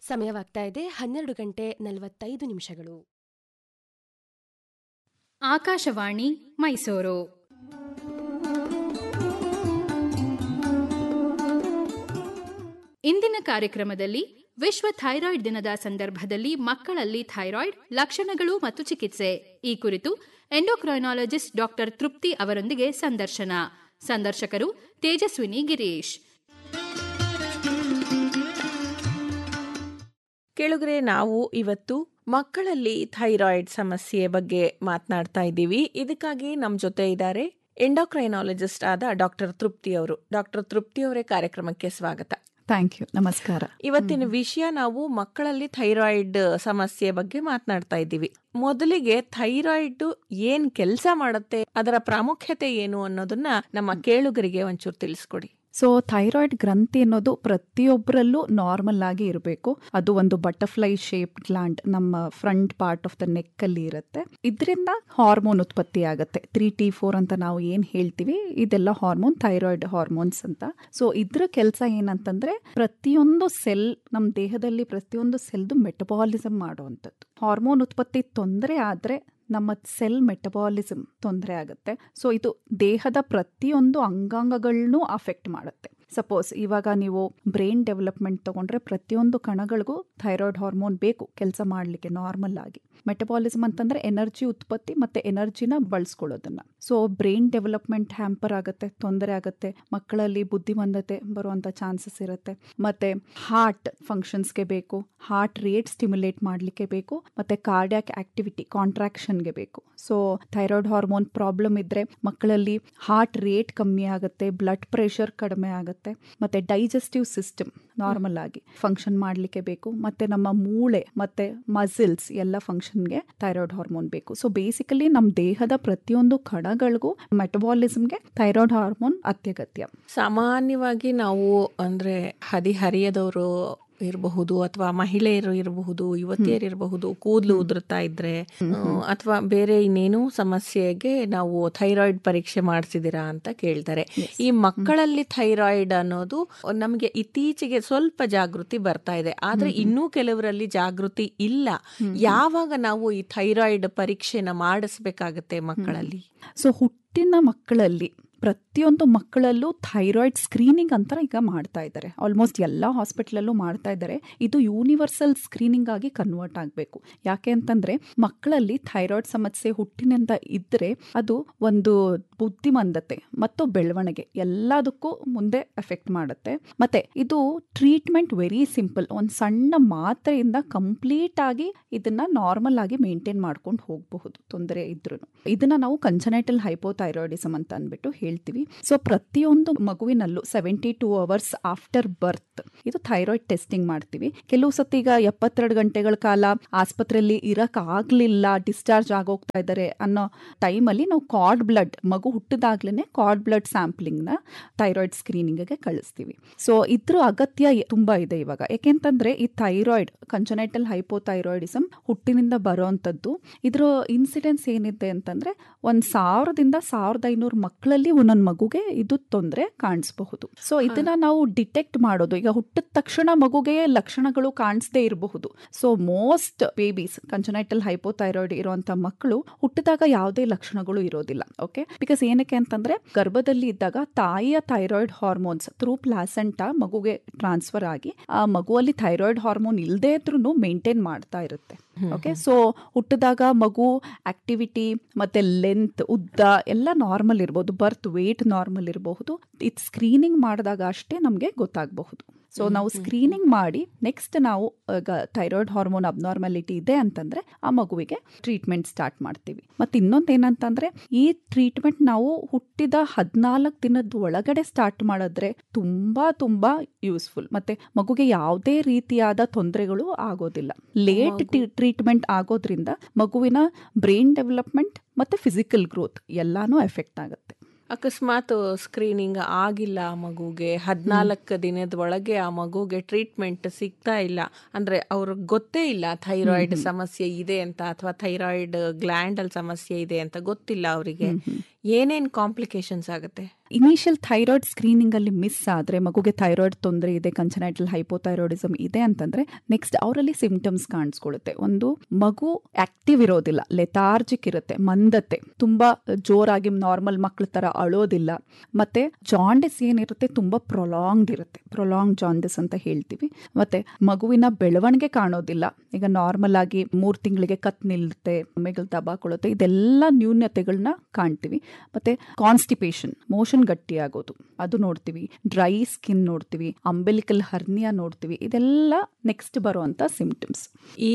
ಸಮಯವಾಗ್ತಾ ಇದೆ ಹನ್ನೆರಡು ಗಂಟೆ ನಲವತ್ತೈದು ನಿಮಿಷಗಳು ಆಕಾಶವಾಣಿ ಮೈಸೂರು ಇಂದಿನ ಕಾರ್ಯಕ್ರಮದಲ್ಲಿ ವಿಶ್ವ ಥೈರಾಯ್ಡ್ ದಿನದ ಸಂದರ್ಭದಲ್ಲಿ ಮಕ್ಕಳಲ್ಲಿ ಥೈರಾಯ್ಡ್ ಲಕ್ಷಣಗಳು ಮತ್ತು ಚಿಕಿತ್ಸೆ ಈ ಕುರಿತು ಎಂಡೋಕ್ರೈನಾಲಜಿಸ್ಟ್ ಡಾಕ್ಟರ್ ತೃಪ್ತಿ ಅವರೊಂದಿಗೆ ಸಂದರ್ಶನ ಸಂದರ್ಶಕರು ತೇಜಸ್ವಿನಿ ಗಿರೀಶ್ ಕೆಳಗರೆ ನಾವು ಇವತ್ತು ಮಕ್ಕಳಲ್ಲಿ ಥೈರಾಯ್ಡ್ ಸಮಸ್ಯೆ ಬಗ್ಗೆ ಮಾತನಾಡ್ತಾ ಇದ್ದೀವಿ ಇದಕ್ಕಾಗಿ ನಮ್ಮ ಜೊತೆ ಇದ್ದಾರೆ ಎಂಡೋಕ್ರೈನಾಲಜಿಸ್ಟ್ ಆದ ಡಾಕ್ಟರ್ ತೃಪ್ತಿ ಅವರು ಡಾಕ್ಟರ್ ತೃಪ್ತಿ ಅವರೇ ಕಾರ್ಯಕ್ರಮಕ್ಕೆ ಸ್ವಾಗತ ಥ್ಯಾಂಕ್ ಯು ನಮಸ್ಕಾರ ಇವತ್ತಿನ ವಿಷಯ ನಾವು ಮಕ್ಕಳಲ್ಲಿ ಥೈರಾಯ್ಡ್ ಸಮಸ್ಯೆ ಬಗ್ಗೆ ಮಾತನಾಡ್ತಾ ಇದ್ದೀವಿ ಮೊದಲಿಗೆ ಥೈರಾಯ್ಡ್ ಏನ್ ಕೆಲಸ ಮಾಡುತ್ತೆ ಅದರ ಪ್ರಾಮುಖ್ಯತೆ ಏನು ಅನ್ನೋದನ್ನ ನಮ್ಮ ಕೇಳುಗರಿಗೆ ಒಂಚೂರು ತಿಳಿಸ್ಕೊಡಿ ಸೊ ಥೈರಾಯ್ಡ್ ಗ್ರಂಥಿ ಅನ್ನೋದು ಪ್ರತಿಯೊಬ್ಬರಲ್ಲೂ ನಾರ್ಮಲ್ ಆಗಿ ಇರಬೇಕು ಅದು ಒಂದು ಬಟರ್ಫ್ಲೈ ಶೇಪ್ ಗ್ಲ್ಯಾಂಡ್ ನಮ್ಮ front part of the neck ಅಲ್ಲಿ ಇರುತ್ತೆ ಇದರಿಂದ ಹಾರ್ಮೋನ್ ಉತ್ಪತ್ತಿ ಆಗುತ್ತೆ ತ್ರೀ ಟಿ ಫೋರ್ ಅಂತ ನಾವು ಏನ್ ಹೇಳ್ತೀವಿ ಇದೆಲ್ಲ ಹಾರ್ಮೋನ್ ಥೈರಾಯ್ಡ್ ಹಾರ್ಮೋನ್ಸ್ ಅಂತ ಸೊ ಇದ್ರ ಕೆಲಸ ಏನಂತಂದ್ರೆ ಪ್ರತಿಯೊಂದು ಸೆಲ್ ನಮ್ಮ ದೇಹದಲ್ಲಿ ಪ್ರತಿಯೊಂದು ಸೆಲ್ದು ಮೆಟಬಾಲಿಸಮ್ ಮಾಡುವಂಥದ್ದು ಹಾರ್ಮೋನ್ ಉತ್ಪತ್ತಿ ತೊಂದರೆ ಆದ್ರೆ ನಮ್ಮ ಸೆಲ್ ಮೆಟಬಾಲಿಸಮ್ ತೊಂದರೆ ಆಗುತ್ತೆ ಸೊ ಇದು ದೇಹದ ಪ್ರತಿಯೊಂದು ಅಂಗಾಂಗಗಳನ್ನೂ ಅಫೆಕ್ಟ್ ಮಾಡುತ್ತೆ ಸಪೋಸ್ ಇವಾಗ ನೀವು ಬ್ರೈನ್ ಡೆವಲಪ್ಮೆಂಟ್ ತಗೊಂಡ್ರೆ ಪ್ರತಿಯೊಂದು ಕಣಗಳಿಗೂ ಥೈರಾಯ್ಡ್ ಹಾರ್ಮೋನ್ ಬೇಕು ಕೆಲಸ ಮಾಡಲಿಕ್ಕೆ ನಾರ್ಮಲ್ ಆಗಿ ಮೆಟಬಾಲಿಸಮ್ ಅಂತಂದ್ರೆ ಎನರ್ಜಿ ಉತ್ಪತ್ತಿ ಮತ್ತೆ ಎನರ್ಜಿನ ಬಳಸ್ಕೊಳ್ಳೋದನ್ನ ಸೊ ಬ್ರೈನ್ ಡೆವಲಪ್ಮೆಂಟ್ ಹ್ಯಾಂಪರ್ ಆಗುತ್ತೆ ತೊಂದರೆ ಆಗುತ್ತೆ ಮಕ್ಕಳಲ್ಲಿ ಬುದ್ಧಿಮಂದತೆ ಬರುವಂತ ಚಾನ್ಸಸ್ ಇರುತ್ತೆ ಮತ್ತೆ ಹಾರ್ಟ್ ಫಂಕ್ಷನ್ಸ್ಗೆ ಬೇಕು ಹಾರ್ಟ್ ರೇಟ್ ಸ್ಟಿಮ್ಯುಲೇಟ್ ಮಾಡಲಿಕ್ಕೆ ಬೇಕು ಮತ್ತೆ ಕಾರ್ಡಿಯಾಕ್ ಆಕ್ಟಿವಿಟಿ ಕಾಂಟ್ರಾಕ್ಷನ್ಗೆ ಬೇಕು ಸೊ ಥೈರಾಯ್ಡ್ ಹಾರ್ಮೋನ್ ಪ್ರಾಬ್ಲಮ್ ಇದ್ರೆ ಮಕ್ಕಳಲ್ಲಿ ಹಾರ್ಟ್ ರೇಟ್ ಕಮ್ಮಿ ಆಗುತ್ತೆ ಬ್ಲಡ್ ಪ್ರೆಷರ್ ಕಡಿಮೆ ಆಗುತ್ತೆ ಮತ್ತೆ ಡೈಜೆಸ್ಟಿವ್ ಸಿಸ್ಟಮ್ ನಾರ್ಮಲ್ ಆಗಿ ಫಂಕ್ಷನ್ ಮಾಡಲಿಕ್ಕೆ ಬೇಕು ಮತ್ತೆ ನಮ್ಮ ಮೂಳೆ ಮತ್ತೆ ಮಸಿಲ್ಸ್ ಎಲ್ಲ ಫಂಕ್ಷನ್ಗೆ ಥೈರಾಯ್ಡ್ ಹಾರ್ಮೋನ್ ಬೇಕು ಸೊ ಬೇಸಿಕಲಿ ನಮ್ಮ ದೇಹದ ಪ್ರತಿಯೊಂದು ಕಣಗಳಿಗೂ ಮೆಟಬಾಲಿಸಮ್ಗೆ ಥೈರಾಯ್ಡ್ ಹಾರ್ಮೋನ್ ಅತ್ಯಗತ್ಯ ಸಾಮಾನ್ಯವಾಗಿ ನಾವು ಅಂದ್ರೆ ಹದಿಹರಿಯದವರು ಇರಬಹುದು ಅಥವಾ ಮಹಿಳೆಯರು ಇರಬಹುದು ಯುವತಿಯರು ಇರಬಹುದು ಕೂದಲು ಉದುರ್ತಾ ಇದ್ರೆ ಅಥವಾ ಬೇರೆ ಇನ್ನೇನು ಸಮಸ್ಯೆಗೆ ನಾವು ಥೈರಾಯ್ಡ್ ಪರೀಕ್ಷೆ ಮಾಡಿಸಿದಿರಾ ಅಂತ ಕೇಳ್ತಾರೆ ಈ ಮಕ್ಕಳಲ್ಲಿ ಥೈರಾಯ್ಡ್ ಅನ್ನೋದು ನಮಗೆ ಇತ್ತೀಚೆಗೆ ಸ್ವಲ್ಪ ಜಾಗೃತಿ ಬರ್ತಾ ಇದೆ ಆದ್ರೆ ಇನ್ನೂ ಕೆಲವರಲ್ಲಿ ಜಾಗೃತಿ ಇಲ್ಲ ಯಾವಾಗ ನಾವು ಈ ಥೈರಾಯ್ಡ್ ಪರೀಕ್ಷೆನ ಮಾಡಿಸ್ಬೇಕಾಗತ್ತೆ ಮಕ್ಕಳಲ್ಲಿ ಸೊ ಹುಟ್ಟಿನ ಮಕ್ಕಳಲ್ಲಿ ಪ್ರತಿಯೊಂದು ಮಕ್ಕಳಲ್ಲೂ ಥೈರಾಯ್ಡ್ ಸ್ಕ್ರೀನಿಂಗ್ ಅಂತ ಈಗ ಮಾಡ್ತಾ ಇದ್ದಾರೆ ಆಲ್ಮೋಸ್ಟ್ ಎಲ್ಲ ಹಾಸ್ಪಿಟ್ಲಲ್ಲೂ ಮಾಡ್ತಾ ಇದ್ದಾರೆ ಇದು ಯೂನಿವರ್ಸಲ್ ಸ್ಕ್ರೀನಿಂಗ್ ಆಗಿ ಕನ್ವರ್ಟ್ ಆಗಬೇಕು ಯಾಕೆ ಅಂತಂದ್ರೆ ಮಕ್ಕಳಲ್ಲಿ ಥೈರಾಯ್ಡ್ ಸಮಸ್ಯೆ ಹುಟ್ಟಿನಿಂದ ಇದ್ದರೆ ಅದು ಒಂದು ಬುದ್ಧಿಮಂದತೆ ಮತ್ತು ಬೆಳವಣಿಗೆ ಎಲ್ಲದಕ್ಕೂ ಮುಂದೆ ಎಫೆಕ್ಟ್ ಮಾಡುತ್ತೆ ಮತ್ತೆ ಇದು ಟ್ರೀಟ್ಮೆಂಟ್ ವೆರಿ ಸಿಂಪಲ್ ಒಂದು ಸಣ್ಣ ಮಾತ್ರೆಯಿಂದ ಕಂಪ್ಲೀಟ್ ಆಗಿ ಇದನ್ನ ನಾರ್ಮಲ್ ಆಗಿ ಮೇಂಟೈನ್ ಮಾಡ್ಕೊಂಡು ಹೋಗಬಹುದು ತೊಂದರೆ ಇದ್ರೂ ಇದನ್ನ ನಾವು ಕಂಜನೈಟಲ್ ಹೈಪೋಥೈರಾಯ್ಡಿಸಮ್ ಅಂತ ಅಂದ್ಬಿಟ್ಟು ಹೇಳ್ತೀವಿ ಸೊ ಪ್ರತಿಯೊಂದು ಮಗುವಿನಲ್ಲೂ seventy two hours after birth ಇದು ಥೈರಾಯ್ಡ್ ಟೆಸ್ಟಿಂಗ್ ಮಾಡ್ತೀವಿ ಕೆಲವು ಸತಿ ಈಗ ಎಪ್ಪತ್ತೆರಡು ಗಂಟೆಗಳ ಕಾಲ ಆಸ್ಪತ್ರೆಯಲ್ಲಿ ಇರಕ್ ಆಗ್ಲಿಲ್ಲ ಡಿಸ್ಚಾರ್ಜ್ ಆಗೋಗ್ತಾ ಇದ್ದಾರೆ ಅನ್ನೋ ಟೈಮಲ್ಲಿ ನಾವು ಕಾರ್ಡ್ ಬ್ಲಡ್ ಮಗು ಹುಟ್ಟಿದಾಗ್ಲೇ ಕಾರ್ಡ್ ಬ್ಲಡ್ ಸ್ಯಾಂಪ್ಲಿಂಗ್ ನ ಥೈರಾಯ್ಡ್ ಸ್ಕ್ರೀನಿಂಗ್ಗೆ ಕಳಿಸ್ತೀವಿ ಸೊ ಇದ್ರ ಅಗತ್ಯ ತುಂಬಾ ಇದೆ ಇವಾಗ ಯಾಕೆಂತಂದ್ರೆ ಈ ಥೈರಾಯ್ಡ್ ಕಂಜನೈಟಲ್ ಹೈಪೋಥೈರಾಯ್ಡಿಸಮ್ ಹುಟ್ಟಿನಿಂದ ಬರೋವಂಥದ್ದು ಇದ್ರ ಇನ್ಸಿಡೆನ್ಸ್ ಏನಿದೆ ಅಂತಂದ್ರೆ ಒಂದ್ ಸಾವಿರದಿಂದ ಸಾವಿರದ ಐನೂರು ಮಕ್ಕಳಲ್ಲಿ ಒಂದೊಂದು ಮಗುಗೆ ಇದು ತೊಂದರೆ ಕಾಣಿಸಬಹುದು ಸೊ ಇದನ್ನ ನಾವು ಡಿಟೆಕ್ಟ್ ಮಾಡೋದು ಈಗ ಹುಟ್ಟಿದ ತಕ್ಷಣ ಮಗುಗೆ ಲಕ್ಷಣಗಳು ಕಾಣಿಸದೇ ಇರಬಹುದು so most babies congenital hypothyroid ಇರುವಂತ ಮಕ್ಕಳು ಹುಟ್ಟಿದಾಗ ಯಾವುದೇ ಲಕ್ಷಣಗಳು ಇರೋದಿಲ್ಲ ಓಕೆ ಬಿಕಾಸ್ ಏನಕ್ಕೆ ಅಂತಂದ್ರೆ ಗರ್ಭದಲ್ಲಿ ಇದ್ದಾಗ ತಾಯಿಯ ಥೈರಾಯ್ಡ್ ಹಾರ್ಮೋನ್ಸ್ ಥ್ರೂ ಪ್ಲಾಸೆಂಟಾ ಮಗುಗೆ ಟ್ರಾನ್ಸ್ಫರ್ ಆಗಿ ಆ ಮಗುವಲ್ಲಿ ಥೈರಾಯ್ಡ್ ಹಾರ್ಮೋನ್ ಇಲ್ಲದೆ ಇದ್ರೂ ಮೇಂಟೈನ್ ಮಾಡ್ತಾ ಇರುತ್ತೆ ಓಕೆ ಸೊ ಹುಟ್ಟಿದಾಗ ಮಗು ಆಕ್ಟಿವಿಟಿ ಮತ್ತೆ ಲೆಂತ್ ಉದ್ದ ಎಲ್ಲ ನಾರ್ಮಲ್ ಇರ್ಬೋದು ಬರ್ತ್ ವೇಟ್ ನಾರ್ಮಲ್ ಇರಬಹುದು ಇದು ಸ್ಕ್ರೀನಿಂಗ್ ಮಾಡಿದಾಗ ಅಷ್ಟೇ ನಮಗೆ ಗೊತ್ತಾಗಬಹುದು ಸೊ ನಾವು ಸ್ಕ್ರೀನಿಂಗ್ ಮಾಡಿ ನೆಕ್ಸ್ಟ್ ನಾವು ಥೈರಾಯ್ಡ್ ಹಾರ್ಮೋನ್ ಅಬ್ನಾರ್ಮಾಲಿಟಿ ಇದೆ ಅಂತಂದ್ರೆ ಆ ಮಗುವಿಗೆ ಟ್ರೀಟ್ಮೆಂಟ್ ಸ್ಟಾರ್ಟ್ ಮಾಡ್ತೀವಿ ಮತ್ತೆ ಇನ್ನೊಂದು ಏನಂತಂದ್ರೆ ಈ ಟ್ರೀಟ್ಮೆಂಟ್ ನಾವು ಹುಟ್ಟಿದ ಹದಿನಾಲ್ಕು ದಿನದ ಒಳಗಡೆ ಸ್ಟಾರ್ಟ್ ಮಾಡಿದ್ರೆ ತುಂಬಾ ತುಂಬಾ ಯೂಸ್ಫುಲ್ ಮತ್ತೆ ಮಗುಗೆ ಯಾವುದೇ ರೀತಿಯಾದ ತೊಂದರೆಗಳು ಆಗೋದಿಲ್ಲ ಲೇಟ್ ಟ್ರೀಟ್ಮೆಂಟ್ ಆಗೋದ್ರಿಂದ ಮಗುವಿನ ಬ್ರೈನ್ ಡೆವಲಪ್ಮೆಂಟ್ ಮತ್ತೆ ಫಿಸಿಕಲ್ ಗ್ರೋತ್ ಎಲ್ಲಾನು ಎಫೆಕ್ಟ್ ಆಗುತ್ತೆ ಅಕಸ್ಮಾತ್ ಸ್ಕ್ರೀನಿಂಗ್ ಆಗಿಲ್ಲ ಆ ಮಗುಗೆ ಹದಿನಾಲ್ಕು ದಿನದ ಒಳಗೆ ಆ ಮಗುಗೆ ಟ್ರೀಟ್ಮೆಂಟ್ ಸಿಗ್ತಾ ಇಲ್ಲ ಅಂದ್ರೆ ಅವ್ರಿಗೆ ಗೊತ್ತೇ ಇಲ್ಲ ಥೈರಾಯ್ಡ್ ಸಮಸ್ಯೆ ಇದೆ ಅಂತ ಅಥವಾ ಥೈರಾಯ್ಡ್ ಗ್ಲ್ಯಾಂಡ್ ಅಲ್ಲಿ ಸಮಸ್ಯೆ ಇದೆ ಅಂತ ಗೊತ್ತಿಲ್ಲ ಅವರಿಗೆ ಏನೇನ್ ಕಾಂಪ್ಲಿಕೇಶನ್ಸ್ ಆಗುತ್ತೆ ಇನಿಷಿಯಲ್ ಥೈರಾಯ್ಡ್ ಸ್ಕ್ರೀನಿಂಗ್ ಅಲ್ಲಿ ಮಿಸ್ ಆದ್ರೆ ಮಗುಗೆ ಥೈರಾಯ್ಡ್ ತೊಂದರೆ ಇದೆ ಕಂಚನೈಟಲ್ ಹೈಪೋಥೈರಾಯ್ಡಿಸಮ್ ಇದೆ ಅಂತಂದ್ರೆ ನೆಕ್ಸ್ಟ್ ಅವರಲ್ಲಿ ಸಿಂಪ್ಟಮ್ಸ್ ಕಾಣಿಸ್ಕೊಳ್ಳುತ್ತೆ ಒಂದು ಮಗು ಆಕ್ಟಿವ್ ಇರೋದಿಲ್ಲ ಲೆಥಾರ್ಜಿಕ್ ಇರುತ್ತೆ ಮಂದತೆ ತುಂಬಾ ಜೋರಾಗಿ ನಾರ್ಮಲ್ ಮಕ್ಳ ತರ ಅಳೋದಿಲ್ಲ ಮತ್ತೆ ಜಾಂಡಿಸ್ ಏನಿರುತ್ತೆ ತುಂಬಾ ಪ್ರೊಲಾಂಗ್ಡ್ ಇರುತ್ತೆ ಪ್ರೊಲಾಂಗ್ ಜಾಂಡಿಸ್ ಅಂತ ಹೇಳ್ತೀವಿ ಮತ್ತೆ ಮಗುವಿನ ಬೆಳವಣಿಗೆ ಕಾಣೋದಿಲ್ಲ ಈಗ ನಾರ್ಮಲ್ ಆಗಿ ಮೂರ್ ತಿಂಗಳಿಗೆ ಕತ್ ನಿಲ್ಲುತ್ತೆ ಆಮೇಲೆ ದಬಾಕೊಳ್ಳುತ್ತೆ ಇದೆಲ್ಲ ನ್ಯೂನತೆಗಳನ್ನ ಕಾಣ್ತೀವಿ ಮತ್ತೆ ಕಾನ್ಸ್ಟಿಪೇಷನ್ ಮೋಷನ್ ಗಟ್ಟಿ ಆಗೋದು ಅದು ನೋಡ್ತೀವಿ ಡ್ರೈ ಸ್ಕಿನ್ ನೋಡ್ತೀವಿ ಅಂಬೆಲಿಕಲ್ ಹರ್ನಿಯಾ ನೋಡ್ತೀವಿ ಇದೆಲ್ಲ ನೆಕ್ಸ್ಟ್ ಬರುವಂತ ಸಿಂಪ್ಟಮ್ಸ್ ಈ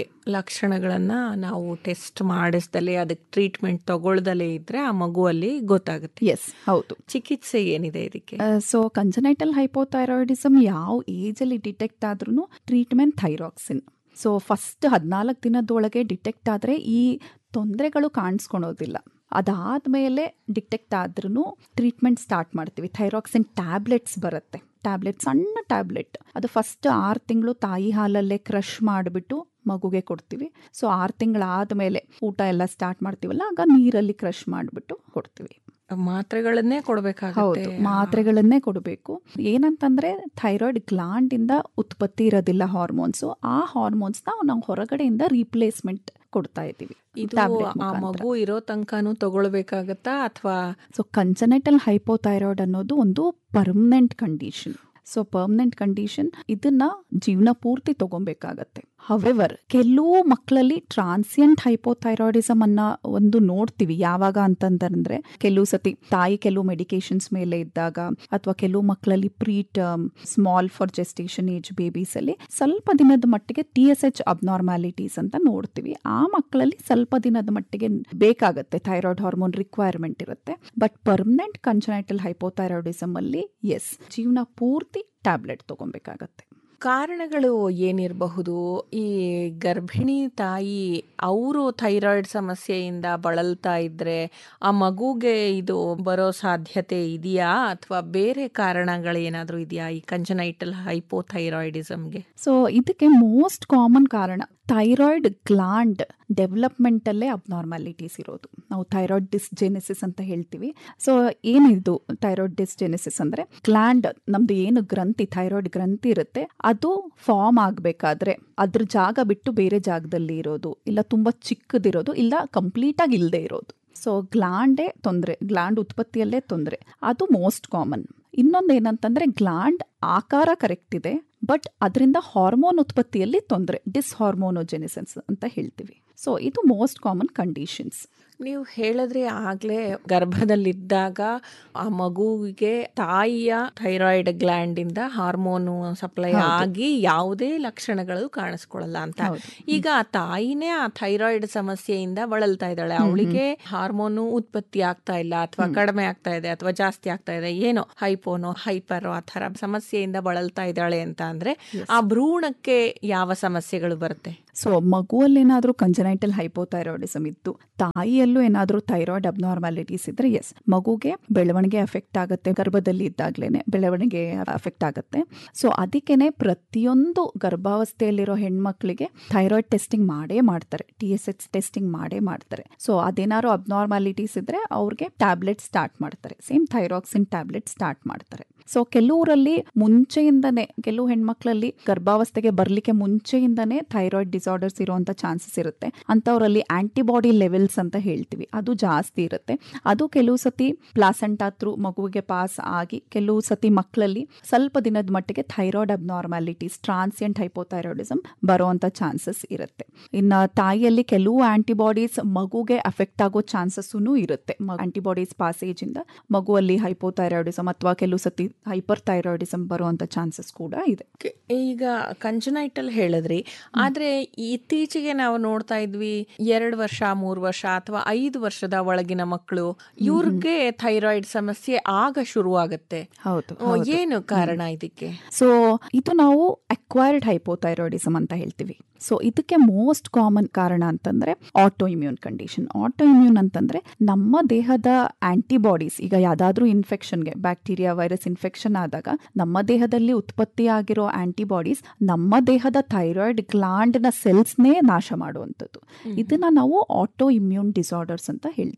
ಲಕ್ಷಣಗಳನ್ನ ನಾವು ಟೆಸ್ಟ್ ಮಾಡಿಸ್ದಲೇ ಅದಕ್ಕೆ ಟ್ರೀಟ್ಮೆಂಟ್ ತಗೊಳ್ದಲೇ ಇದ್ರೆ ಆ ಮಗುವಲ್ಲಿ ಗೊತ್ತಾಗುತ್ತೆ ಎಸ್ ಹೌದು ಚಿಕಿತ್ಸೆ ಏನಿದೆ ಇದಕ್ಕೆ ಸೊ ಕಂಜನೈಟಲ್ ಹೈಪೋಥೈರಾಯ್ಡಿಸಮ್ ಯಾವ ಏಜಲ್ಲಿ ಡಿಟೆಕ್ಟ್ ಆದ್ರೂ ಟ್ರೀಟ್ಮೆಂಟ್ ಥೈರಾಕ್ಸಿನ್ ಸೊ ಫಸ್ಟ್ ಹದಿನಾಲ್ಕು ದಿನದೊಳಗೆ ಡಿಟೆಕ್ಟ್ ಆದರೆ ಈ ತೊಂದರೆಗಳು ಕಾಣಿಸ್ಕೊಳೋದಿಲ್ಲ ಅದಾದಮೇಲೆ ಡಿಟೆಕ್ಟ್ ಆದ್ರೂ ಟ್ರೀಟ್ಮೆಂಟ್ ಸ್ಟಾರ್ಟ್ ಮಾಡ್ತೀವಿ ಥೈರಾಕ್ಸಿನ್ ಟ್ಯಾಬ್ಲೆಟ್ಸ್ ಬರುತ್ತೆ ಟ್ಯಾಬ್ಲೆಟ್ ಸಣ್ಣ ಟ್ಯಾಬ್ಲೆಟ್ ಅದು ಫಸ್ಟ್ ಆರು ತಿಂಗಳು ತಾಯಿ ಹಾಲಲ್ಲೇ ಕ್ರಷ್ ಮಾಡಿಬಿಟ್ಟು ಮಗುಗೆ ಕೊಡ್ತೀವಿ ಸೊ ಆರು ತಿಂಗಳಾದಮೇಲೆ ಊಟ ಎಲ್ಲ ಸ್ಟಾರ್ಟ್ ಮಾಡ್ತೀವಲ್ಲ ಆಗ ನೀರಲ್ಲಿ ಕ್ರಷ್ ಮಾಡಿಬಿಟ್ಟು ಕೊಡ್ತೀವಿ ಮಾತ್ರೆಗಳನ್ನೇ ಕೊಡ್ಬೇಕಾಗುತ್ತೆ ಹೌದು ಮಾತ್ರೆಗಳನ್ನೇ ಕೊಡಬೇಕು ಏನಂತಂದ್ರೆ ಥೈರಾಯ್ಡ್ ಗ್ಲಾಂಡ್ ಇಂದ ಉತ್ಪತ್ತಿ ಇರೋದಿಲ್ಲ ಹಾರ್ಮೋನ್ಸ್ ಆ ಹಾರ್ಮೋನ್ಸ್ ನಾವು ಹೊರಗಡೆಯಿಂದ ರೀಪ್ಲೇಸ್ಮೆಂಟ್ ಕೊಡ್ತಾ ಇದ್ದೀವಿ ಇದು tablet ಆ ಮುಖಾಂತರ. ಮಗು ಇರೋ ತನಕನೂ ತಗೊಳ್ಬೇಕಾಗತ್ತಾ ಅಥವಾ ಸೊ ಕನ್ಸನೆಟಲ್ ಹೈಪೋಥೈರಾಯ್ಡ್ ಅನ್ನೋದು ಒಂದು permanent condition so permanent condition ಇದನ್ನ ಜೀವನ ಪೂರ್ತಿ ತಗೊಬೇಕಾಗತ್ತೆ ಹವೆವರ್ ಕೆಲವು ಮಕ್ಕಳಲ್ಲಿ ಟ್ರಾನ್ಸಿಯಂಟ್ ಹೈಪೋಥೈರಾಯ್ಡಿಸಮ್ ಅನ್ನ ಒಂದು ನೋಡ್ತೀವಿ ಯಾವಾಗ ಅಂತಂದ್ರೆ ಕೆಲವು ಸತಿ ತಾಯಿ ಕೆಲವು ಮೆಡಿಕೇಶನ್ಸ್ ಮೇಲೆ ಇದ್ದಾಗ ಅಥವಾ ಕೆಲವು ಮಕ್ಕಳಲ್ಲಿ preterm small for gestation age babies ಅಲ್ಲಿ ಸ್ವಲ್ಪ ದಿನದ ಮಟ್ಟಿಗೆ ಟಿ ಎಸ್ ಎಚ್ ಅಬ್ನಾರ್ಮ್ಯಾಲಿಟೀಸ್ ಅಂತ ನೋಡ್ತೀವಿ ಆ ಮಕ್ಕಳಲ್ಲಿ ಸ್ವಲ್ಪ ದಿನದ ಮಟ್ಟಿಗೆ ಬೇಕಾಗತ್ತೆ ಥೈರಾಯ್ಡ್ ಹಾರ್ಮೋನ್ ರಿಕ್ವೈರ್ಮೆಂಟ್ ಇರುತ್ತೆ ಬಟ್ ಪರ್ಮನೆಂಟ್ ಕಂಚನೈಟಲ್ ಹೈಪೋಥೈರಾಯ್ಡಿಸಮ್ ಅಲ್ಲಿ ಎಸ್ ಜೀವನ ಪೂರ್ತಿ ಟ್ಯಾಬ್ಲೆಟ್ ತಗೊಬೇಕಾಗತ್ತೆ ಕಾರಣಗಳು ಏನಿರಬಹುದು ಈ ಗರ್ಭಿಣಿ ತಾಯಿ ಅವರು ಥೈರಾಯ್ಡ್ ಸಮಸ್ಯೆಯಿಂದ ಬಳಲ್ತಾ ಇದ್ರೆ ಆ ಮಗುಗೆ ಇದು ಬರೋ ಸಾಧ್ಯತೆ ಇದೆಯಾ ಅಥವಾ ಬೇರೆ ಕಾರಣಗಳೇನಾದ್ರೂ ಇದೆಯಾ ಈ ಕಂಜನೈಟಲ್ ಹೈಪೋಥೈರಾಯ್ಡಿಸಮ್ಗೆ ಸೊ ಇದಕ್ಕೆ ಮೋಸ್ಟ್ ಕಾಮನ್ ಕಾರಣ ಥೈರಾಯ್ಡ್ ಗ್ಲಾಂಡ್ ಡೆವಲಪ್ಮೆಂಟ್ ಅಲ್ಲೇ ಅಬ್ನಾರ್ಮಾಲಿಟೀಸ್ ಇರೋದು ನಾವು ಥೈರಾಯ್ಡ್ ಡಿಸ್ಜೆನೆಸಿಸ್ ಅಂತ ಹೇಳ್ತೀವಿ ಸೊ ಏನಿದು ಥೈರಾಯ್ಡ್ ಡಿಸ್ಜೆನೆಸಿಸ್ ಅಂದ್ರೆ ಗ್ಲಾಂಡ್ ನಮ್ದು ಏನು ಗ್ರಂಥಿ ಥೈರಾಯ್ಡ್ ಗ್ರಂಥಿ ಇರುತ್ತೆ ಅದು ಫಾರ್ಮ್ ಆಗಬೇಕಾದ್ರೆ ಅದ್ರ ಜಾಗ ಬಿಟ್ಟು ಬೇರೆ ಜಾಗದಲ್ಲಿ ಇರೋದು ಇಲ್ಲ ತುಂಬಾ ಚಿಕ್ಕದಿರೋದು ಇಲ್ಲ ಕಂಪ್ಲೀಟ್ ಆಗಿ ಇಲ್ಲದೆ ಇರೋದು ಸೊ ಗ್ಲಾಂಡೇ ತೊಂದರೆ ಗ್ಲಾಂಡ್ ಉತ್ಪತ್ತಿಯಲ್ಲೇ ತೊಂದರೆ ಅದು ಮೋಸ್ಟ್ ಕಾಮನ್ ಇನ್ನೊಂದು ಏನಂತಂದ್ರೆ ಗ್ಲಾಂಡ್ ಆಕಾರ ಕರೆಕ್ಟ್ ಇದೆ ಬಟ್ ಅದರಿಂದ ಹಾರ್ಮೋನ್ ಉತ್ಪತ್ತಿಯಲ್ಲಿ ತೊಂದರೆ ಡಿಸ್ಹಾರ್ಮೋನೋಜೆನಿಸನ್ಸ್ ಅಂತ ಹೇಳ್ತೀವಿ ಸೊ ಇದು ಮೋಸ್ಟ್ ಕಾಮನ್ ಕಂಡೀಷನ್ಸ್ ನೀವು ಹೇಳಿದ್ರೆ ಆಗ್ಲೇ ಗರ್ಭದಲ್ಲಿದ್ದಾಗ ಆ ಮಗುವಿಗೆ ತಾಯಿಯ ಥೈರಾಯ್ಡ್ ಗ್ಲ್ಯಾಂಡ್ ಇಂದ ಹಾರ್ಮೋನು ಸಪ್ಲೈ ಹೌದು. ಆಗಿ ಯಾವುದೇ ಲಕ್ಷಣಗಳು ಕಾಣಿಸ್ಕೊಳ್ಳಲ್ಲ ಅಂತ ಹೌದು. ಈಗ ಆ ತಾಯಿನೇ ಆ ಥೈರಾಯ್ಡ್ ಸಮಸ್ಯೆಯಿಂದ ಬಳಲ್ತಾ ಇದ್ದಾಳೆ ಅವಳಿಗೆ ಹಾರ್ಮೋನು ಉತ್ಪತ್ತಿ ಆಗ್ತಾ ಇಲ್ಲ ಅಥವಾ ಕಡಿಮೆ ಆಗ್ತಾ ಇದೆ ಅಥವಾ ಜಾಸ್ತಿ ಆಗ್ತಾ ಇದೆ ಏನೋ ಹೈಪೋನೋ ಹೈಪರೋ ಆ ಥರ ಸಮಸ್ಯೆಯಿಂದ ಬಳಲ್ತಾ ಇದ್ದಾಳೆ ಅಂತ ಅಂದ್ರೆ ಆ ಭ್ರೂಣಕ್ಕೆ ಯಾವ ಸಮಸ್ಯೆಗಳು ಬರುತ್ತೆ ಸೊ ಮಗುವಲ್ಲಿ ಏನಾದರೂ ಕಂಜನೈಟಲ್ ಹೈಪೋಥೈರಾಯ್ಡಿಸಮ್ ಇತ್ತು ತಾಯಿಯಲ್ಲೂ ಏನಾದರೂ ಥೈರಾಯ್ಡ್ ಅಬ್ನಾರ್ಮಾಲಿಟೀಸ್ ಇದ್ರೆ ಎಸ್ ಮಗುಗೆ ಬೆಳವಣಿಗೆ ಅಫೆಕ್ಟ್ ಆಗುತ್ತೆ ಗರ್ಭದಲ್ಲಿ ಇದ್ದಾಗ್ಲೇನೆ ಬೆಳವಣಿಗೆ ಅಫೆಕ್ಟ್ ಆಗುತ್ತೆ ಸೊ ಅದಕ್ಕೇನೆ ಪ್ರತಿಯೊಂದು ಗರ್ಭಾವಸ್ಥೆಯಲ್ಲಿರೋ ಹೆಣ್ಮಕ್ಳಿಗೆ ಥೈರಾಯ್ಡ್ ಟೆಸ್ಟಿಂಗ್ ಮಾಡೇ ಮಾಡ್ತಾರೆ ಟಿ ಎಸ್ ಎಚ್ ಟೆಸ್ಟಿಂಗ್ ಮಾಡೇ ಮಾಡ್ತಾರೆ ಸೊ ಅದೇನಾದ್ರು ಅಬ್ನಾರ್ಮಾಲಿಟೀಸ್ ಇದ್ರೆ ಅವ್ರಿಗೆ ಟ್ಯಾಬ್ಲೆಟ್ ಸ್ಟಾರ್ಟ್ ಮಾಡ್ತಾರೆ ಸೇಮ್ ಥೈರಾಕ್ಸಿನ್ ಟ್ಯಾಬ್ಲೆಟ್ ಸ್ಟಾರ್ಟ್ ಮಾಡ್ತಾರೆ ಸೊ ಕೆಲವರಲ್ಲಿ ಮುಂಚೆಯಿಂದನೇ ಕೆಲವು ಹೆಣ್ಮಕ್ಳಲ್ಲಿ ಗರ್ಭಾವಸ್ಥೆಗೆ ಬರ್ಲಿಕ್ಕೆ ಮುಂಚೆಯಿಂದನೇ ಥೈರಾಯ್ಡ್ ಡಿಸಾರ್ಡರ್ಸ್ ಇರುವಂತ ಚಾನ್ಸಸ್ ಇರುತ್ತೆ ಅಂತವರಲ್ಲಿ ಆಂಟಿಬಾಡಿ ಲೆವೆಲ್ಸ್ ಅಂತ ಹೇಳ್ತೀವಿ ಅದು ಜಾಸ್ತಿ ಇರುತ್ತೆ ಅದು ಕೆಲವು ಸತಿ ಪ್ಲಾಸೆಂಟಾ ಥ್ರೂ ಮಗುವಿಗೆ ಪಾಸ್ ಆಗಿ ಕೆಲವು ಸತಿ ಮಕ್ಕಳಲ್ಲಿ ಸ್ವಲ್ಪ ದಿನದ ಮಟ್ಟಿಗೆ ಥೈರಾಯ್ಡ್ ಅಬ್ನಾರ್ಮ್ಯಾಲಿಟೀಸ್ ಟ್ರಾನ್ಸಿಯಂಟ್ ಹೈಪೋಥೈರಾಯ್ಡಿಸಮ್ ಬರುವಂತ ಚಾನ್ಸಸ್ ಇರುತ್ತೆ ಇನ್ನು ತಾಯಿಯಲ್ಲಿ ಕೆಲವು ಆಂಟಿಬಾಡೀಸ್ ಮಗುಗೆ ಅಫೆಕ್ಟ್ ಆಗೋ ಚಾನ್ಸಸ್ ಇರುತ್ತೆ ಆಂಟಿಬಾಡೀಸ್ ಪಾಸೇಜ್ ಇಂದ ಮಗುವಲ್ಲಿ ಹೈಪೋಥೈರಾಯ್ಡಿಸಮ್ ಅಥವಾ ಕೆಲವು ಸತಿ ಹೈಪರ್ ಥೈರಾಯ್ಡಿಸಮ್ ಬರುವಂತ ಚಾನ್ಸಸ್ ಕೂಡ ಇದೆ ಕೆ- ಈಗ ಕಂಜನೈಟಲ್ ಹೇಳಿದ್ರಿ ಆದ್ರೆ ಇತ್ತೀಚೆಗೆ ನಾವು ನೋಡ್ತಾ ಇದ್ವಿ ಎರಡು ವರ್ಷ ಮೂರು ವರ್ಷ ಅಥವಾ ಐದು ವರ್ಷದ ಒಳಗಿನ ಮಕ್ಕಳು ಇವ್ರಿಗೆ ಥೈರಾಯ್ಡ್ ಸಮಸ್ಯೆ ಆಗ ಶುರುವಾಗತ್ತೆ ಹೌದು ಓ, ಏನು ಕಾರಣ ಇದಕ್ಕೆ ಸೊ ಇದು ನಾವು ಅಕ್ವೈರ್ಡ್ ಹೈಪೋಥೈರಾಯ್ಡಿಸಮ್ ಅಂತ ಹೇಳ್ತೀವಿ ಸೊ ಇದಕ್ಕೆ ಮೋಸ್ಟ್ ಕಾಮನ್ ಕಾರಣ ಅಂತಂದ್ರೆ autoimmune condition autoimmune ಅಂತಂದ್ರೆ ನಮ್ಮ ದೇಹದ ಆಂಟಿಬಾಡೀಸ್ ಈಗ ಯಾವ್ದಾದ್ರೂ ಇನ್ಫೆಕ್ಷನ್ಗೆ ಬ್ಯಾಕ್ಟೀರಿಯಾ ವೈರಸ್ ಇನ್ಫೆಕ್ಷನ್ ಆದಾಗ ನಮ್ಮ ದೇಹದಲ್ಲಿ ಉತ್ಪತ್ತಿ ಆಗಿರೋ ಆಂಟಿಬಾಡೀಸ್ ನಮ್ಮ ದೇಹದ ಥೈರಾಯ್ಡ್ ಗ್ಲಾಂಡ್ ನ ಸೆಲ್ಸ್ನೇ ನಾಶ ಮಾಡುವಂಥದ್ದು ಇದನ್ನ ನಾವು ಆಟೋ ಇಮ್ಯೂನ್ ಡಿಸಾರ್ಡರ್ಸ್ ಅಂತ ಹೇಳ್ತೀವಿ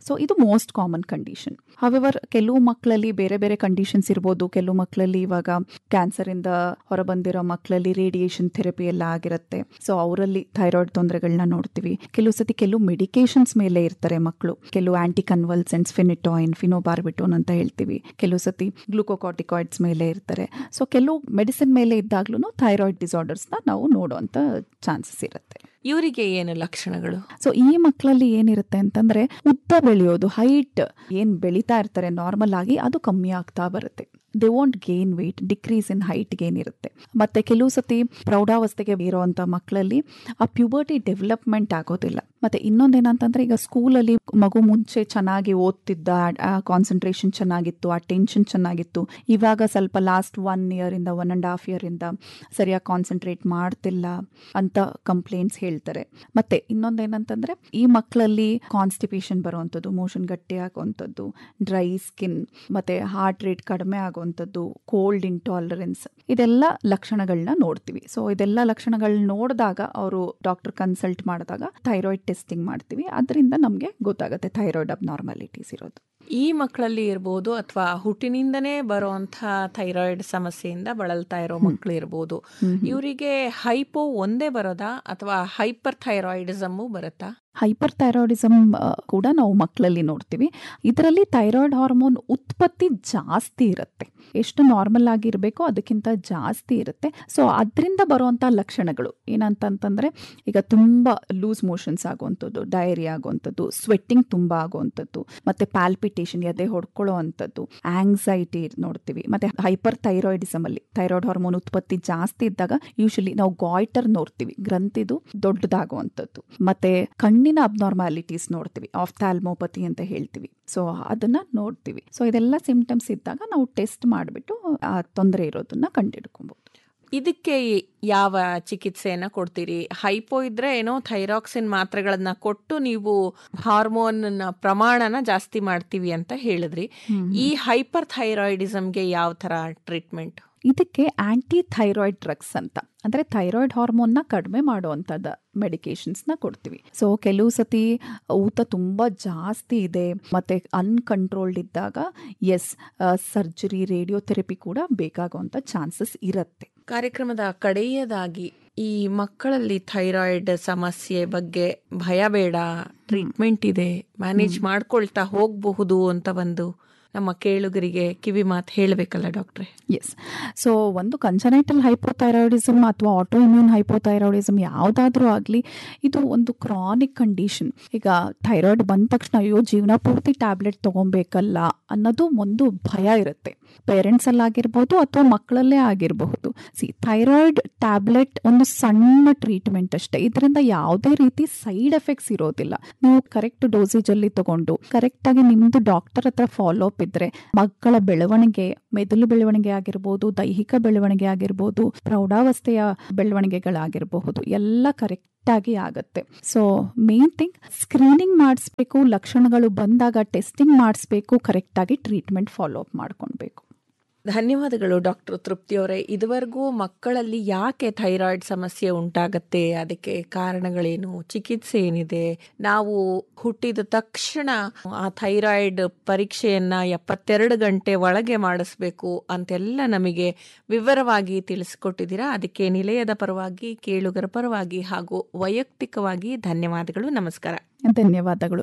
ಸೊ ಇದು ಮೋಸ್ಟ್ ಕಾಮನ್ ಕಂಡೀಷನ್ ಹವೆವರ್ ಕೆಲವು ಮಕ್ಕಳಲ್ಲಿ ಬೇರೆ ಬೇರೆ ಕಂಡೀಷನ್ಸ್ ಇರ್ಬೋದು ಕೆಲವು ಮಕ್ಕಳಲ್ಲಿ ಇವಾಗ ಕ್ಯಾನ್ಸರ್ ಇಂದ ಹೊರಬಂದಿರೋ ಮಕ್ಕಳಲ್ಲಿ ರೇಡಿಯೇಷನ್ ಥೆರಪಿ ಎಲ್ಲ ಆಗಿರುತ್ತೆ ಸೊ ಅವರಲ್ಲಿ ಥೈರಾಯ್ಡ್ ತೊಂದರೆಗಳನ್ನ ನೋಡ್ತೀವಿ ಕೆಲವು ಸತಿ ಕೆಲವು ಮೆಡಿಕೇಶನ್ಸ್ ಮೇಲೆ ಇರ್ತಾರೆ ಮಕ್ಕಳು ಕೆಲವು ಆಂಟಿ ಕನ್ವಲ್ಸೆಂಟ್ಸ್ ಫಿನಿಟಾಯಿನ್ ಫಿನೋಬಾರ್ಬಿಟೋನ್ ಅಂತ ಹೇಳ್ತೀವಿ ಕೆಲವು ಸತಿ ಗ್ಲೂಕೋಕಾಟಿಕಾಯ್ಡ್ಸ್ ಮೇಲೆ ಇರ್ತಾರೆ ಸೊ ಕೆಲವು ಮೆಡಿಸಿನ್ ಮೇಲೆ ಇದ್ದಾಗ್ಲೂ ಥೈರಾಯ್ಡ್ ಡಿಸಾರ್ಡರ್ಸ್ನ ನಾವು ನೋಡುವಂಥ ಚಾನ್ಸಸ್ ಇರುತ್ತೆ ಇವರಿಗೆ ಏನು ಲಕ್ಷಣಗಳು ಸೊ ಈ ಮಕ್ಕಳಲ್ಲಿ ಏನಿರುತ್ತೆ ಅಂತಂದ್ರೆ ಉದ್ದ ಬೆಳೆಯೋದು ಹೈಟ್ ಏನ್ ಬೆಳೀತಾ ಇರ್ತಾರೆ ನಾರ್ಮಲ್ ಆಗಿ ಅದು ಕಮ್ಮಿ ಆಗ್ತಾ ಬರುತ್ತೆ they won't gain weight decrease in height gain ಇರುತ್ತೆ ಮತ್ತೆ ಕೆಲವು ಸತಿ ಪ್ರೌಢಾವಸ್ಥೆಗೆ ಇರುವಂತ ಮಕ್ಕಳಲ್ಲಿ ಆ ಪ್ಯೂಬರ್ಟಿ ಡೆವಲಪ್ಮೆಂಟ್ ಆಗೋದಿಲ್ಲ ಮತ್ತೆ ಇನ್ನೊಂದೇನಂತಂದ್ರೆ ಈಗ ಸ್ಕೂಲಲ್ಲಿ ಮಗು ಮುಂಚೆ ಚೆನ್ನಾಗಿ ಓದ್ತಿದ್ದ ಕಾನ್ಸಂಟ್ರೇಷನ್ ಚೆನ್ನಾಗಿತ್ತು ಆ ಟೆನ್ಷನ್ ಚೆನ್ನಾಗಿತ್ತು ಇವಾಗ ಸ್ವಲ್ಪ ಲಾಸ್ಟ್ ಒನ್ ಇಯರ್ ಇಂದ ಒನ್ ಅಂಡ್ ಹಾಫ್ ಇಯರ್ ಇಂದ ಸರಿಯಾಗಿ ಕಾನ್ಸಂಟ್ರೇಟ್ ಮಾಡ್ತಿಲ್ಲ ಅಂತ ಕಂಪ್ಲೇಂಟ್ಸ್ ಹೇಳ್ತಾರೆ ಮತ್ತೆ ಇನ್ನೊಂದೇನಂತಂದ್ರೆ ಈ ಮಕ್ಕಳಲ್ಲಿ ಕಾನ್ಸ್ಟಿಪೇಷನ್ ಬರುವಂಥದ್ದು ಮೋಷನ್ ಗಟ್ಟಿ ಆಗುವಂಥದ್ದು ಡ್ರೈ ಸ್ಕಿನ್ ಮತ್ತೆ ಹಾರ್ಟ್ ರೇಟ್ ಕಡಿಮೆ ಆಗುವಂಥದ್ದು ಕೋಲ್ಡ್ ಇಂಟಾಲರೆನ್ಸ್ ಇದೆಲ್ಲ ಲಕ್ಷಣಗಳನ್ನ ನೋಡ್ತೀವಿ ಸೊ ಇದೆಲ್ಲ ಲಕ್ಷಣಗಳನ್ನ ನೋಡಿದಾಗ ಅವರು ಡಾಕ್ಟರ್ ಕನ್ಸಲ್ಟ್ ಮಾಡಿದಾಗ ಥೈರಾಯ್ಡ್ ಟೆಸ್ಟಿಂಗ್ ಮಾಡ್ತೀವಿ ಅದರಿಂದ ನಮಗೆ ಗೊತ್ತಾಗುತ್ತೆ ಥೈರಾಯ್ಡ್ ಅಬ್ನಾರ್ಮಾಲಿಟೀಸ್ ಇರೋದು ಈ ಮಕ್ಕಳಲ್ಲಿ ಇರ್ಬೋದು ಅಥವಾ ಹುಟ್ಟಿನಿಂದನೇ ಬರುವಂಥ ಥೈರಾಯ್ಡ್ ಸಮಸ್ಯೆಯಿಂದ ಬಳಲ್ತಾ ಇರೋ ಮಕ್ಕಳು ಇರ್ಬೋದು ಇವರಿಗೆ ಹೈಪೋ ಒಂದೇ ಬರೋದಾ ಅಥವಾ ಹೈಪರ್ ಥೈರಾಯ್ಡಿಸಮ್ಮು ಬರುತ್ತಾ ಹೈಪರ್ ಥೈರಾಯ್ಡಿಸಮ್ ಕೂಡ ನಾವು ಮಕ್ಕಳಲ್ಲಿ ನೋಡ್ತೀವಿ ಇದರಲ್ಲಿ ಥೈರಾಯ್ಡ್ ಹಾರ್ಮೋನ್ ಉತ್ಪತ್ತಿ ಜಾಸ್ತಿ ಇರುತ್ತೆ ಎಷ್ಟು ನಾರ್ಮಲ್ ಆಗಿರಬೇಕೋ ಅದಕ್ಕಿಂತ ಜಾಸ್ತಿ ಇರುತ್ತೆ ಸೊ ಅದರಿಂದ ಬರುವಂಥ ಲಕ್ಷಣಗಳು ಏನಂತಂತಂದರೆ ಈಗ ತುಂಬ ಲೂಸ್ ಮೋಷನ್ಸ್ ಆಗುವಂಥದ್ದು ಡಯರಿ ಆಗುವಂಥದ್ದು ಸ್ವೆಟ್ಟಿಂಗ್ ತುಂಬ ಆಗುವಂಥದ್ದು ಮತ್ತು ಪ್ಯಾಲ್ಪಿಟೇಷನ್ ಎದೆ ಹೊಡ್ಕೊಳ್ಳೋ ಅಂಥದ್ದು ಆಂಗ್ಸೈಟಿ ನೋಡ್ತೀವಿ ಮತ್ತು ಹೈಪರ್ ಥೈರಾಯ್ಡಿಸಮ್ ಅಲ್ಲಿ ಥೈರಾಯ್ಡ್ ಹಾರ್ಮೋನ್ ಉತ್ಪತ್ತಿ ಜಾಸ್ತಿ ಇದ್ದಾಗ ಯೂಶಲಿ ನಾವು ಗಾಯ್ಟರ್ ನೋಡ್ತೀವಿ ಗ್ರಂಥಿದು ದೊಡ್ಡದಾಗುವಂಥದ್ದು ಮತ್ತು ಕಣ್ಣಿನ ಅಬ್ನಾರ್ಮಾಲಿಟೀಸ್ ನೋಡ್ತೀವಿ ಆಫ್ಥಾಲ್ಮೋಪತಿ ಅಂತ ಹೇಳ್ತೀವಿ ಸೊ ಅದನ್ನ ನೋಡ್ತೀವಿ ಸೊ ಇದೆಲ್ಲ ಸಿಂಪ್ಟಮ್ಸ್ ಇದ್ದಾಗ ನಾವು ಟೆಸ್ಟ್ ಮಾಡಿಬಿಟ್ಟು ಆ ತೊಂದರೆ ಇರೋದನ್ನ ಕಂಡುಹಿಡ್ಕೊಬಹುದು ಇದಕ್ಕೆ ಯಾವ ಚಿಕಿತ್ಸೆಯನ್ನ ಕೊಡ್ತೀರಿ ಹೈಪೋ ಇದ್ರೆ ಏನೋ ಥೈರಾಕ್ಸಿನ್ ಮಾತ್ರೆಗಳನ್ನ ಕೊಟ್ಟು ನೀವು ಹಾರ್ಮೋನ್ ಪ್ರಮಾಣನ ಜಾಸ್ತಿ ಮಾಡ್ತೀವಿ ಅಂತ ಹೇಳಿದ್ರಿ ಈ ಹೈಪರ್ ಥೈರಾಯ್ಡಿಸಮ್ಗೆ ಯಾವ ತರ ಟ್ರೀಟ್ಮೆಂಟ್ ಇದಕ್ಕೆ ಆಂಟಿ ಥೈರಾಯ್ಡ್ ಡ್ರಗ್ಸ್ ಅಂತ ಅಂದರೆ ಥೈರಾಯ್ಡ್ ಹಾರ್ಮೋನ್ನ ಕಡಿಮೆ ಮಾಡುವಂಥದ್ದು ಮೆಡಿಕೇಶನ್ಸ್ನ ಕೊಡ್ತೀವಿ ಸೊ ಕೆಲವು ಸತಿ ಊತ ತುಂಬ ಜಾಸ್ತಿ ಇದೆ ಮತ್ತು ಅನ್ಕಂಟ್ರೋಲ್ಡ್ ಇದ್ದಾಗ ಎಸ್ ಸರ್ಜರಿ ರೇಡಿಯೋಥೆರಪಿ ಕೂಡ ಬೇಕಾಗುವಂಥ ಚಾನ್ಸಸ್ ಇರುತ್ತೆ ಕಾರ್ಯಕ್ರಮದ ಕಡೆಯದಾಗಿ ಈ ಮಕ್ಕಳಲ್ಲಿ ಥೈರಾಯ್ಡ್ ಸಮಸ್ಯೆ ಬಗ್ಗೆ ಭಯ ಬೇಡ ಟ್ರೀಟ್ಮೆಂಟ್ ಇದೆ ಮ್ಯಾನೇಜ್ ಮಾಡ್ಕೊಳ್ತಾ ಹೋಗಬಹುದು ಅಂತ ಒಂದು ನಮ್ಮ ಕೇಳುಗರಿಗೆ ಕಿವಿ ಮಾತು ಹೇಳಬೇಕಲ್ಲ ಡಾಕ್ಟ್ರೆ ಎಸ್ ಸೊ ಒಂದು ಕನ್ಸನೈಟಲ್ ಹೈಪೋಥೈರಾಯ್ಡಿಸಮ್ ಅಥವಾ ಆಟೋ ಇಮ್ಯೂನ್ ಹೈಪೋಥೈರಾಯ್ಡಿಸಮ್ ಯಾವುದಾದ್ರೂ ಆಗಲಿ ಇದು ಒಂದು ಕ್ರಾನಿಕ್ ಕಂಡೀಷನ್ ಈಗ ಥೈರಾಯ್ಡ್ ಬಂದ ತಕ್ಷಣ ಅಯ್ಯೋ ಜೀವನ ಪೂರ್ತಿ ಟ್ಯಾಬ್ಲೆಟ್ ತೊಗೊಬೇಕಲ್ಲ ಅನ್ನೋದು ಒಂದು ಭಯ ಇರುತ್ತೆ ಪೇರೆಂಟ್ಸಲ್ಲಾಗಿರ್ಬೋದು ಅಥವಾ ಮಕ್ಕಳಲ್ಲೇ ಆಗಿರಬಹುದು ಸಿ ಥೈರಾಯ್ಡ್ ಟ್ಯಾಬ್ಲೆಟ್ ಒಂದು ಸಣ್ಣ ಟ್ರೀಟ್ಮೆಂಟ್ ಅಷ್ಟೇ ಇದರಿಂದ ಯಾವುದೇ ರೀತಿ ಸೈಡ್ ಎಫೆಕ್ಟ್ಸ್ ಇರೋದಿಲ್ಲ ನೀವು ಕರೆಕ್ಟ್ ಡೋಸೇಜಲ್ಲಿ ತಗೊಂಡು ಕರೆಕ್ಟಾಗಿ ನಿಮ್ಮದು ಡಾಕ್ಟರ್ ಹತ್ರ ಫಾಲೋ ಅಪ್ ಇದ್ರೆ ಮಕ್ಕಳ ಬೆಳವಣಿಗೆ ಮೆದುಳು ಬೆಳವಣಿಗೆ ಆಗಿರ್ಬೋದು ದೈಹಿಕ ಬೆಳವಣಿಗೆ ಆಗಿರ್ಬೋದು ಪ್ರೌಢಾವಸ್ಥೆಯ ಬೆಳವಣಿಗೆಗಳಾಗಿರಬಹುದು ಎಲ್ಲ ಕರೆಕ್ಟ್ ಆಗಿ ಆಗುತ್ತೆ ಸೊ ಮೇನ್ ಥಿಂಗ್ ಸ್ಕ್ರೀನಿಂಗ್ ಮಾಡಿಸ್ಬೇಕು ಲಕ್ಷಣಗಳು ಬಂದಾಗ ಟೆಸ್ಟಿಂಗ್ ಮಾಡಿಸ್ಬೇಕು ಕರೆಕ್ಟಾಗಿ ಟ್ರೀಟ್ಮೆಂಟ್ ಫಾಲೋ ಅಪ್ ಮಾಡ್ಕೊಳ್ಬೇಕು ಧನ್ಯವಾದಗಳು ಡಾಕ್ಟರ್ ತೃಪ್ತಿ ಅವರೇ ಇದುವರೆಗೂ ಮಕ್ಕಳಲ್ಲಿ ಯಾಕೆ ಥೈರಾಯ್ಡ್ ಸಮಸ್ಯೆ ಉಂಟಾಗತ್ತೆ ಅದಕ್ಕೆ ಕಾರಣಗಳೇನು ಚಿಕಿತ್ಸೆ ಏನಿದೆ ನಾವು ಹುಟ್ಟಿದ ತಕ್ಷಣ ಆ ಥೈರಾಯ್ಡ್ ಪರೀಕ್ಷೆಯನ್ನ ಎಪ್ಪತ್ತೆರಡು ಗಂಟೆ ಒಳಗೆ ಮಾಡಿಸ್ಬೇಕು ಅಂತೆಲ್ಲ ನಮಗೆ ವಿವರವಾಗಿ ತಿಳಿಸಿಕೊಟ್ಟಿದ್ದೀರಾ ಅದಕ್ಕೆ ನಿಲಯದ ಪರವಾಗಿ ಕೇಳುಗರ ಪರವಾಗಿ ಹಾಗೂ ವೈಯಕ್ತಿಕವಾಗಿ ಧನ್ಯವಾದಗಳು ನಮಸ್ಕಾರ ಧನ್ಯವಾದಗಳು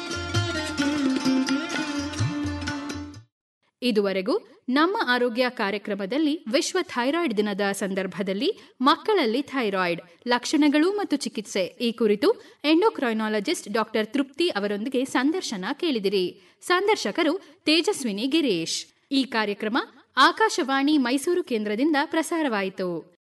ಇದುವರೆಗೂ ನಮ್ಮ ಆರೋಗ್ಯ ಕಾರ್ಯಕ್ರಮದಲ್ಲಿ ವಿಶ್ವ ಥೈರಾಯ್ಡ್ ದಿನದ ಸಂದರ್ಭದಲ್ಲಿ ಮಕ್ಕಳಲ್ಲಿ ಥೈರಾಯ್ಡ್ ಲಕ್ಷಣಗಳು ಮತ್ತು ಚಿಕಿತ್ಸೆ ಈ ಕುರಿತು ಎಂಡೋಕ್ರೈನಾಲಜಿಸ್ಟ್ ಡಾಕ್ಟರ್ ತೃಪ್ತಿ ಅವರೊಂದಿಗೆ ಸಂದರ್ಶನ ಕೇಳಿದಿರಿ ಸಂದರ್ಶಕರು ತೇಜಸ್ವಿನಿ ಗಿರೀಶ್ ಈ ಕಾರ್ಯಕ್ರಮ ಆಕಾಶವಾಣಿ ಮೈಸೂರು ಕೇಂದ್ರದಿಂದ ಪ್ರಸಾರವಾಯಿತು